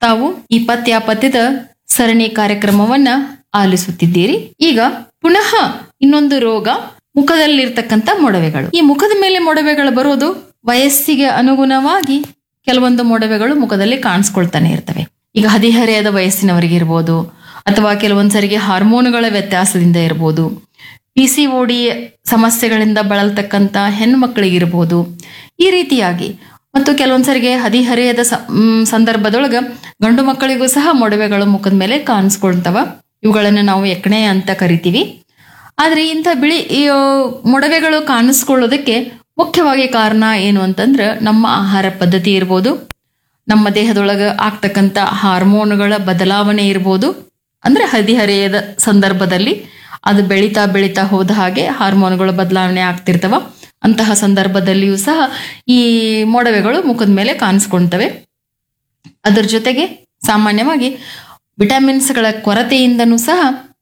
ತಾವು ಈ ಪತ್ಯ ಪಥ್ಯದ ಸರಣಿ ಕಾರ್ಯಕ್ರಮವನ್ನ ಆಲಿಸುತ್ತಿದ್ದೀರಿ ಈಗ ಪುನಃ ಇನ್ನೊಂದು ರೋಗ ಮುಖದಲ್ಲಿರ್ತಕ್ಕಂಥ ಮೊಡವೆಗಳು ಈ ಮುಖದ ಮೇಲೆ ಮೊಡವೆಗಳು ಬರೋದು ವಯಸ್ಸಿಗೆ ಅನುಗುಣವಾಗಿ ಕೆಲವೊಂದು ಮೊಡವೆಗಳು ಮುಖದಲ್ಲಿ ಕಾಣಿಸ್ಕೊಳ್ತಾನೆ ಇರ್ತವೆ ಈಗ ಹದಿಹರೆಯದ ವಯಸ್ಸಿನವರಿಗೆ ಇರ್ಬೋದು ಅಥವಾ ಕೆಲವೊಂದ್ಸರಿಗೆ ಹಾರ್ಮೋನುಗಳ ವ್ಯತ್ಯಾಸದಿಂದ ಇರ್ಬೋದು ಪಿ ಸಿ ಓಡಿ ಸಮಸ್ಯೆಗಳಿಂದ ಬಳಲ್ತಕ್ಕಂಥ ಹೆಣ್ಮಕ್ಳಿಗಿರ್ಬೋದು ಈ ರೀತಿಯಾಗಿ ಮತ್ತು ಕೆಲವೊಂದ್ಸರಿಗೆ ಹದಿಹರೆಯದ ಸ- ಮ್, ಸಂದರ್ಭದೊಳಗ ಗಂಡು ಮಕ್ಕಳಿಗೂ ಸಹ ಮೊಡವೆಗಳು ಮುಖದ ಮೇಲೆ ಕಾಣಿಸ್ಕೊಳ್ತವ ಇವುಗಳನ್ನು ನಾವು ಎಕ್ಕಣೆ ಅಂತ ಕರಿತೀವಿ ಆದ್ರೆ ಇಂಥ ಬಿಳಿ ಈ, ಆ, ಮೊಡವೆಗಳು ಕಾಣಿಸ್ಕೊಳ್ಳೋದಕ್ಕೆ ಮುಖ್ಯವಾಗಿ ಕಾರಣ ಏನು ಅಂತಂದ್ರೆ ನಮ್ಮ ಆಹಾರ ಪದ್ಧತಿ ಇರ್ಬೋದು ನಮ್ಮ ದೇಹದೊಳಗ ಆಗ್ತಕ್ಕಂಥ ಹಾರ್ಮೋನುಗಳ ಬದಲಾವಣೆ ಇರ್ಬೋದು ಅಂದ್ರೆ ಹದಿಹರೆಯದ ಸಂದರ್ಭದಲ್ಲಿ ಅದು ಬೆಳೀತಾ ಬೆಳೀತಾ ಹೋದ ಹಾಗೆ ಹಾರ್ಮೋನುಗಳ ಬದಲಾವಣೆ ಆಗ್ತಿರ್ತವ ಅಂತಹ ಸಂದರ್ಭದಲ್ಲಿಯೂ ಸಹ ಈ ಮೊಡವೆಗಳು ಮುಖದ ಮೇಲೆ ಕಾಣಿಸ್ಕೊಳ್ತವೆ ಅದರ ಜೊತೆಗೆ ಸಾಮಾನ್ಯವಾಗಿ ವಿಟಮಿನ್ಸ್ಗಳ ಕೊರತೆಯಿಂದನೂ ಸಹ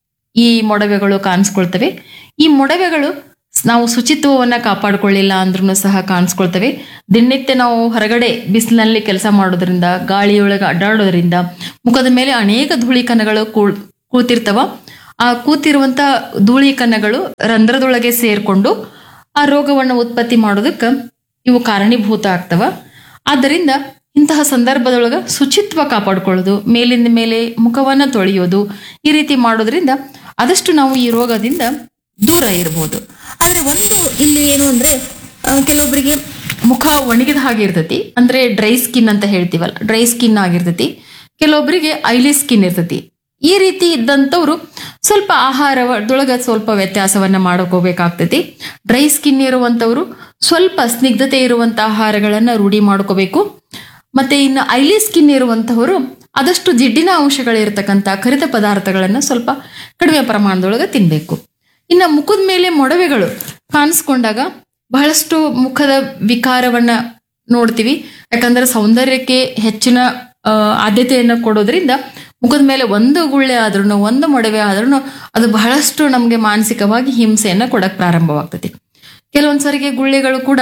ಈ ಮೊಡವೆಗಳು ಕಾಣಿಸ್ಕೊಳ್ತವೆ ಈ ಮೊಡವೆಗಳು ನಾವು ಶುಚಿತ್ವವನ್ನ ಕಾಪಾಡಿಕೊಳ್ಳಿಲ್ಲ ಅಂದ್ರೂ ಸಹ ಕಾಣಿಸ್ಕೊಳ್ತವೆ ದಿನನಿತ್ಯ ನಾವು ಹೊರಗಡೆ ಬಿಸಿಲಿನಲ್ಲಿ ಕೆಲಸ ಮಾಡೋದ್ರಿಂದ ಗಾಳಿಯೊಳಗೆ ಅಡ್ಡಾಡೋದ್ರಿಂದ ಮುಖದ ಮೇಲೆ ಅನೇಕ ಧೂಳಿ ಕಣಗಳು ಕೂಳ್ ಕೂತಿರ್ತವ ಆ ಕೂತಿರುವಂತ ಧೂಳಿ ಕಣಗಳು ರಂಧ್ರದೊಳಗೆ ಸೇರ್ಕೊಂಡು ಆ ರೋಗವನ್ನು ಉತ್ಪತ್ತಿ ಮಾಡೋದಕ್ಕೆ ಇವು ಕಾರಣೀಭೂತ ಆಗ್ತವ ಆದ್ದರಿಂದ ಇಂತಹ ಸಂದರ್ಭದೊಳಗ ಶುಚಿತ್ವ ಕಾಪಾಡ್ಕೊಳ್ಳೋದು ಮೇಲಿಂದ ಮೇಲೆ ಮುಖವನ್ನ ತೊಳೆಯೋದು ಈ ರೀತಿ ಮಾಡೋದ್ರಿಂದ ಆದಷ್ಟು ನಾವು ಈ ರೋಗದಿಂದ ದೂರ ಇರ್ಬೋದು ಆದ್ರೆ ಒಂದು ಇಲ್ಲಿ ಏನು ಅಂದ್ರೆ ಆ, ಕೆಲವೊಬ್ಬರಿಗೆ ಮುಖ ಒಣಗಿದ ಹಾಗೆ ಇರ್ತೈತಿ ಅಂದ್ರೆ ಡ್ರೈ ಸ್ಕಿನ್ ಅಂತ ಹೇಳ್ತೀವಲ್ಲ ಡ್ರೈ ಸ್ಕಿನ್ ಆಗಿರ್ತೈತಿ ಕೆಲವೊಬ್ಬರಿಗೆ ಐಲಿ ಸ್ಕಿನ್ ಇರ್ತೈತಿ ಈ ರೀತಿ ಇದ್ದಂಥವ್ರು ಸ್ವಲ್ಪ ಆಹಾರದೊಳಗ ಸ್ವಲ್ಪ ವ್ಯತ್ಯಾಸವನ್ನ ಮಾಡ್ಕೋಬೇಕಾಗ್ತೈತಿ ಡ್ರೈ ಸ್ಕಿನ್ ಇರುವಂತವ್ರು ಸ್ವಲ್ಪ ಸ್ನಿಗ್ಧತೆ ಇರುವಂತ ಆಹಾರಗಳನ್ನ ರೂಢಿ ಮಾಡ್ಕೋಬೇಕು ಮತ್ತೆ ಇನ್ನು ಐಲಿ ಸ್ಕಿನ್ ಇರುವಂತಹವರು ಆದಷ್ಟು ಜಿಡ್ಡಿನ ಅಂಶಗಳಿರ್ತಕ್ಕಂಥ ಕರಿದ ಪದಾರ್ಥಗಳನ್ನ ಸ್ವಲ್ಪ ಕಡಿಮೆ ಪ್ರಮಾಣದೊಳಗೆ ತಿನ್ಬೇಕು ಇನ್ನು ಮುಖದ ಮೇಲೆ ಮೊಡವೆಗಳು ಕಾಣಿಸ್ಕೊಂಡಾಗ ಬಹಳಷ್ಟು ಮುಖದ ವಿಕಾರವನ್ನ ನೋಡ್ತೀವಿ ಯಾಕಂದ್ರೆ ಸೌಂದರ್ಯಕ್ಕೆ ಹೆಚ್ಚಿನ ಆ, ಆದ್ಯತೆಯನ್ನು ಕೊಡೋದ್ರಿಂದ ಮುಖದ ಮೇಲೆ ಒಂದು ಗುಳ್ಳೆ ಆದ್ರೂ ಒಂದು ಮೊಡವೆ ಆದ್ರೂ ಅದು ಬಹಳಷ್ಟು ನಮಗೆ ಮಾನಸಿಕವಾಗಿ ಹಿಂಸೆಯನ್ನ ಕೊಡಕ್ ಪ್ರಾರಂಭವಾಗ್ತದೆ ಕೆಲವೊಂದ್ಸರಿಗೆ ಗುಳ್ಳೆಗಳು ಕೂಡ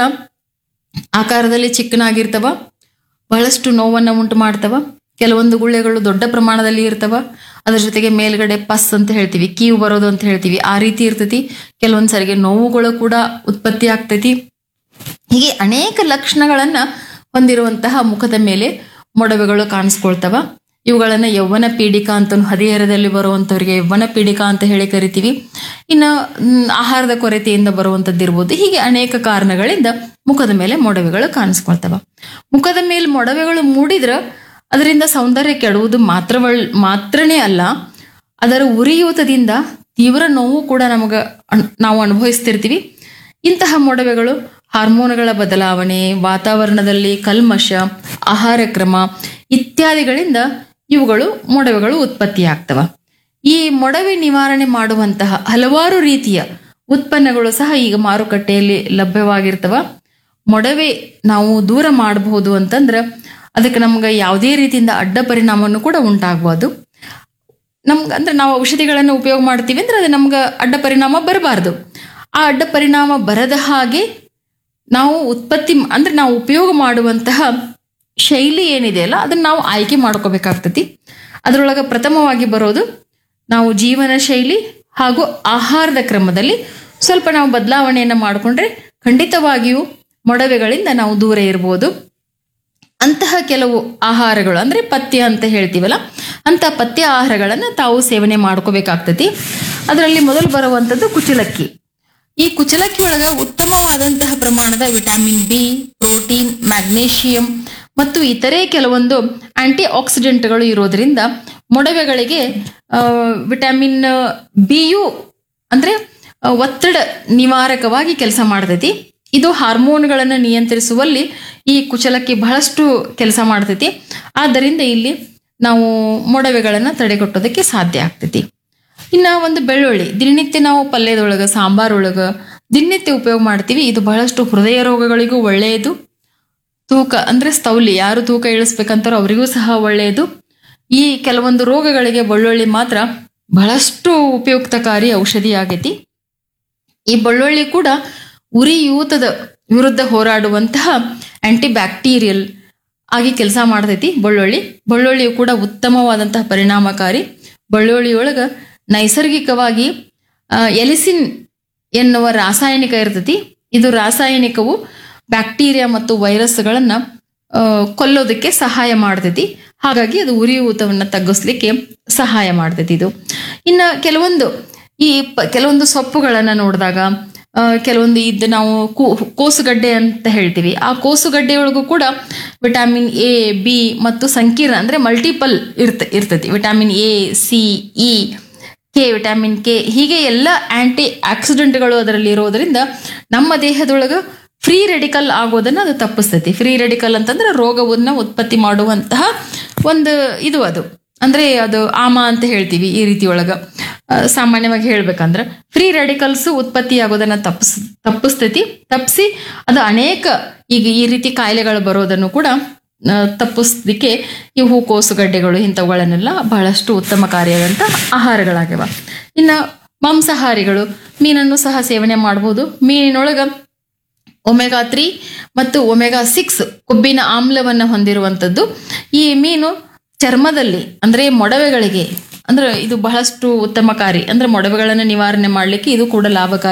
ಆಕಾರದಲ್ಲಿ ಚಿಕ್ಕನಾಗಿರ್ತವ ಬಹಳಷ್ಟು ನೋವನ್ನ ಉಂಟು ಮಾಡ್ತವ ಕೆಲವೊಂದು ಗುಳ್ಳೆಗಳು ದೊಡ್ಡ ಪ್ರಮಾಣದಲ್ಲಿ ಇರ್ತವ ಅದ್ರ ಜೊತೆಗೆ ಮೇಲ್ಗಡೆ ಪಸ್ ಅಂತ ಹೇಳ್ತೀವಿ ಕೀವು ಬರೋದು ಅಂತ ಹೇಳ್ತೀವಿ ಆ ರೀತಿ ಇರ್ತೈತಿ ಕೆಲವೊಂದ್ಸರಿಗೆ ನೋವುಗಳು ಕೂಡ ಉತ್ಪತ್ತಿ ಆಗ್ತೈತಿ ಹೀಗೆ ಅನೇಕ ಲಕ್ಷಣಗಳನ್ನ ಹೊಂದಿರುವಂತಹ ಮುಖದ ಮೇಲೆ ಮೊಡವೆಗಳು ಕಾಣಿಸ್ಕೊಳ್ತವ ಇವುಗಳನ್ನ ಯೌವನ ಪೀಡಿಕಾ ಅಂತ ಹದಿಹರದಲ್ಲಿ ಬರುವಂತವರಿಗೆ ಯೌವನ ಪೀಡಿಕಾ ಅಂತ ಹೇಳಿ ಕರಿತೀವಿ ಇನ್ನು ಮ್, ಆಹಾರದ ಕೊರತೆಯಿಂದ ಬರುವಂತದ್ದಿರ್ಬೋದು ಹೀಗೆ ಅನೇಕ ಕಾರಣಗಳಿಂದ ಮುಖದ ಮೇಲೆ ಮೊಡವೆಗಳು ಕಾಣಿಸ್ಕೊಳ್ತವ ಮುಖದ ಮೇಲೆ ಮೊಡವೆಗಳು ಮೂಡಿದ್ರ ಅದರಿಂದ ಸೌಂದರ್ಯ ಕೆಡುವುದು ಮಾತ್ರವಳ್ ಮಾತ್ರನೇ ಅಲ್ಲ ಅದರ ಉರಿಯೂತದಿಂದ ತೀವ್ರ ನೋವು ಕೂಡ ನಮಗ ಅನ್- ನಾವು ಅನುಭವಿಸ್ತಿರ್ತೀವಿ ಇಂತಹ ಮೊಡವೆಗಳು ಹಾರ್ಮೋನುಗಳ ಬದಲಾವಣೆ ವಾತಾವರಣದಲ್ಲಿ ಕಲ್ಮಶ ಆಹಾರ ಕ್ರಮ ಇತ್ಯಾದಿಗಳಿಂದ ಇವುಗಳು ಮೊಡವೆಗಳು ಉತ್ಪತ್ತಿಯಾಗ್ತವ ಈ ಮೊಡವೆ ನಿವಾರಣೆ ಮಾಡುವಂತಹ ಹಲವಾರು ರೀತಿಯ ಉತ್ಪನ್ನಗಳು ಸಹ ಈಗ ಮಾರುಕಟ್ಟೆಯಲ್ಲಿ ಲಭ್ಯವಾಗಿರ್ತವ ಮೊಡವೆ ನಾವು ದೂರ ಮಾಡಬಹುದು ಅಂತಂದ್ರೆ ಅದಕ್ಕೆ ನಮ್ಗೆ ಯಾವುದೇ ರೀತಿಯಿಂದ ಅಡ್ಡ ಪರಿಣಾಮವನ್ನು ಕೂಡ ಉಂಟಾಗಬಹುದು ನಮ್ಗೆ ಅಂದ್ರೆ ನಾವು ಔಷಧಿಗಳನ್ನು ಉಪಯೋಗ ಮಾಡ್ತೀವಿ ಅಂದ್ರೆ ಅದು ನಮ್ಗೆ ಅಡ್ಡ ಪರಿಣಾಮ ಬರಬಾರ್ದು ಆ ಅಡ್ಡ ಪರಿಣಾಮ ಬರದ ಹಾಗೆ ನಾವು ಉತ್ಪತ್ತಿ ಅಂದ್ರೆ ನಾವು ಉಪಯೋಗ ಮಾಡುವಂತಹ ಶೈಲಿ ಏನಿದೆ ಅಲ್ಲ ಅದನ್ನ ನಾವು ಆಯ್ಕೆ ಮಾಡ್ಕೋಬೇಕಾಗ್ತತಿ ಅದರೊಳಗೆ ಪ್ರಥಮವಾಗಿ ಬರೋದು ನಾವು ಜೀವನ ಶೈಲಿ ಹಾಗೂ ಆಹಾರದ ಕ್ರಮದಲ್ಲಿ ಸ್ವಲ್ಪ ನಾವು ಬದಲಾವಣೆಯನ್ನು ಮಾಡಿಕೊಂಡ್ರೆ ಖಂಡಿತವಾಗಿಯೂ ಮೊಡವೆಗಳಿಂದ ನಾವು ದೂರ ಇರ್ಬೋದು ಅಂತಹ ಕೆಲವು ಆಹಾರಗಳು ಅಂದ್ರೆ ಪಥ್ಯ ಅಂತ ಹೇಳ್ತೀವಲ್ಲ ಅಂತ ಪಥ್ಯ ಆಹಾರಗಳನ್ನು ತಾವು ಸೇವನೆ ಮಾಡ್ಕೋಬೇಕಾಗ್ತತಿ ಅದರಲ್ಲಿ ಮೊದಲು ಬರುವಂಥದ್ದು ಕುಚಲಕ್ಕಿ ಈ ಕುಚಲಕ್ಕಿ ಒಳಗ ಉತ್ತಮವಾದಂತಹ ಪ್ರಮಾಣದ ವಿಟಮಿನ್ ಬಿ ಪ್ರೋಟೀನ್ ಮ್ಯಾಗ್ನೇಷಿಯಂ ಮತ್ತು ಇತರೆ ಕೆಲವೊಂದು ಆಂಟಿ ಆಕ್ಸಿಡೆಂಟ್ಗಳು ಇರೋದ್ರಿಂದ ಮೊಡವೆಗಳಿಗೆ ಆ, ವಿಟಮಿನ್ ಬಿಯು ಅಂದ್ರೆ ಆ, ಒತ್ತಡ ನಿವಾರಕವಾಗಿ ಕೆಲಸ ಮಾಡ್ತೈತಿ ಇದು ಹಾರ್ಮೋನ್ಗಳನ್ನು ನಿಯಂತ್ರಿಸುವಲ್ಲಿ ಈ ಕುಚಲಕ್ಕಿ ಬಹಳಷ್ಟು ಕೆಲಸ ಮಾಡ್ತೈತಿ ಆದ್ದರಿಂದ ಇಲ್ಲಿ ನಾವು ಮೊಡವೆಗಳನ್ನು ತಡೆಗಟ್ಟೋದಕ್ಕೆ ಸಾಧ್ಯ ಆಗ್ತೈತಿ ಇನ್ನ ಒಂದು ಬೆಳ್ಳುಳ್ಳಿ ದಿನನಿತ್ಯ ನಾವು ಪಲ್ಯದೊಳಗ ಸಾಂಬಾರೊಳಗ ದಿನನಿತ್ಯ ಉಪಯೋಗ ಮಾಡ್ತೀವಿ ಇದು ಬಹಳಷ್ಟು ಹೃದಯ ರೋಗಗಳಿಗೂ ಒಳ್ಳೆಯದು ತೂಕ ಅಂದ್ರೆ ಸ್ಥೌಲಿ ಯಾರು ತೂಕ ಇಳಿಸ್ಬೇಕಂತಾರೋ ಅವರಿಗೂ ಸಹ ಒಳ್ಳೆಯದು ಈ ಕೆಲವೊಂದು ರೋಗಗಳಿಗೆ ಬೆಳ್ಳುಳ್ಳಿ ಮಾತ್ರ ಬಹಳಷ್ಟು ಉಪಯುಕ್ತಕಾರಿ ಔಷಧಿ ಆಗೈತಿ ಈ ಬೆಳ್ಳುಳ್ಳಿ ಕೂಡ ಉರಿಯೂತದ ವಿರುದ್ಧ ಹೋರಾಡುವಂತಹ ಆಂಟಿ ಬ್ಯಾಕ್ಟೀರಿಯಲ್ ಆಗಿ ಕೆಲಸ ಮಾಡ್ತೈತಿ ಬೆಳ್ಳುಳ್ಳಿ ಬೆಳ್ಳುಳ್ಳಿಯು ಕೂಡ ಉತ್ತಮವಾದಂತಹ ಪರಿಣಾಮಕಾರಿ ಬೆಳ್ಳುಳ್ಳಿಯೊಳಗ ನೈಸರ್ಗಿಕವಾಗಿ ಆ, ಎಲಿಸಿನ್ ಎನ್ನುವ ರಾಸಾಯನಿಕ ಇರ್ತೈತಿ ಇದು ರಾಸಾಯನಿಕವು ಬ್ಯಾಕ್ಟೀರಿಯಾ ಮತ್ತು ವೈರಸ್ಗಳನ್ನ ಆ, ಕೊಲ್ಲೋದಕ್ಕೆ ಸಹಾಯ ಮಾಡ್ತೈತಿ ಹಾಗಾಗಿ ಅದು ಉರಿಯೂತವನ್ನು ತಗ್ಗಿಸ್ಲಿಕ್ಕೆ ಸಹಾಯ ಮಾಡ್ತೈತಿ ಇದು ಇನ್ನು ಕೆಲವೊಂದು ಈ ಪ- ಕೆಲವೊಂದು ಸೊಪ್ಪುಗಳನ್ನು ನೋಡಿದಾಗ ಆ, ಕೆಲವೊಂದು ಇದು ನಾವು ಕೂ- ಕೋಸುಗಡ್ಡೆ ಅಂತ ಹೇಳ್ತೀವಿ ಆ ಕೋಸುಗಡ್ಡೆಯೊಳಗೂ ಕೂಡ ವಿಟಾಮಿನ್ ಎ ಬಿ ಮತ್ತು ಸಂಕೀರ್ಣ ಅಂದ್ರೆ ಮಲ್ಟಿಪಲ್ ಇರ್ತ ಇರ್ತೈತಿ vitamin A C E K vitamin K ಹೀಗೆ ಎಲ್ಲ ಆಂಟಿ ಆಕ್ಸಿಡೆಂಟ್ಗಳು ಅದರಲ್ಲಿ ಇರೋದ್ರಿಂದ ನಮ್ಮ ದೇಹದೊಳಗೆ ಫ್ರೀ ರೆಡಿಕಲ್ ಆಗೋದನ್ನ ಅದು ತಪ್ಪಿಸ್ತೈತಿ ಫ್ರೀ ರೆಡಿಕಲ್ ಅಂತಂದ್ರೆ ರೋಗವನ್ನ ಉತ್ಪತ್ತಿ ಮಾಡುವಂತಹ ಒಂದು ಇದು ಅದು ಅಂದ್ರೆ ಅದು ಆಮ ಅಂತ ಹೇಳ್ತೀವಿ ಈ ರೀತಿ ಒಳಗ ಆ, ಸಾಮಾನ್ಯವಾಗಿ ಹೇಳ್ಬೇಕಂದ್ರೆ ಫ್ರೀ ರೆಡಿಕಲ್ಸ್ ಉತ್ಪತ್ತಿ ಆಗೋದನ್ನ ತಪ್ಪಿಸ್ ತಪ್ಪಿಸ್ತೈತಿ ತಪ್ಪಿಸಿ ಅದು ಅನೇಕ ಈಗ ಈ ರೀತಿ ಕಾಯಿಲೆಗಳು ಬರೋದನ್ನು ಕೂಡ ಆ, ತಪ್ಪಿಸ್ಲಿಕ್ಕೆ ಈ ಹೂಕೋಸುಗಡ್ಡೆಗಳು ಇಂಥವುಗಳನ್ನೆಲ್ಲ ಬಹಳಷ್ಟು ಉತ್ತಮಕಾರಿಯಾದಂಥ ಆಹಾರಗಳಾಗ್ಯವ ಇನ್ನು ಮಾಂಸಾಹಾರಿಗಳು ಮೀನನ್ನು ಸಹ ಸೇವನೆ ಮಾಡ್ಬೋದು ಮೀನಿನೊಳಗ ಒಮೆಗಾ ತ್ರೀ ಮತ್ತು ಒಮೆಗಾ ಸಿಕ್ಸ್ ಕೊಬ್ಬಿನ ಆಮ್ಲವನ್ನು ಹೊಂದಿರುವಂಥದ್ದು ಈ ಮೀನು ಚರ್ಮದಲ್ಲಿ ಅಂದ್ರೆ ಮೊಡವೆಗಳಿಗೆ ಅಂದ್ರೆ ಇದು ಬಹಳಷ್ಟು ಉತ್ತಮಕಾರಿ ಅಂದ್ರೆ ಮೊಡವೆಗಳನ್ನು ನಿವಾರಣೆ ಮಾಡಲಿಕ್ಕೆ ಇದು ಕೂಡ ಲಾಭಕಾರಿ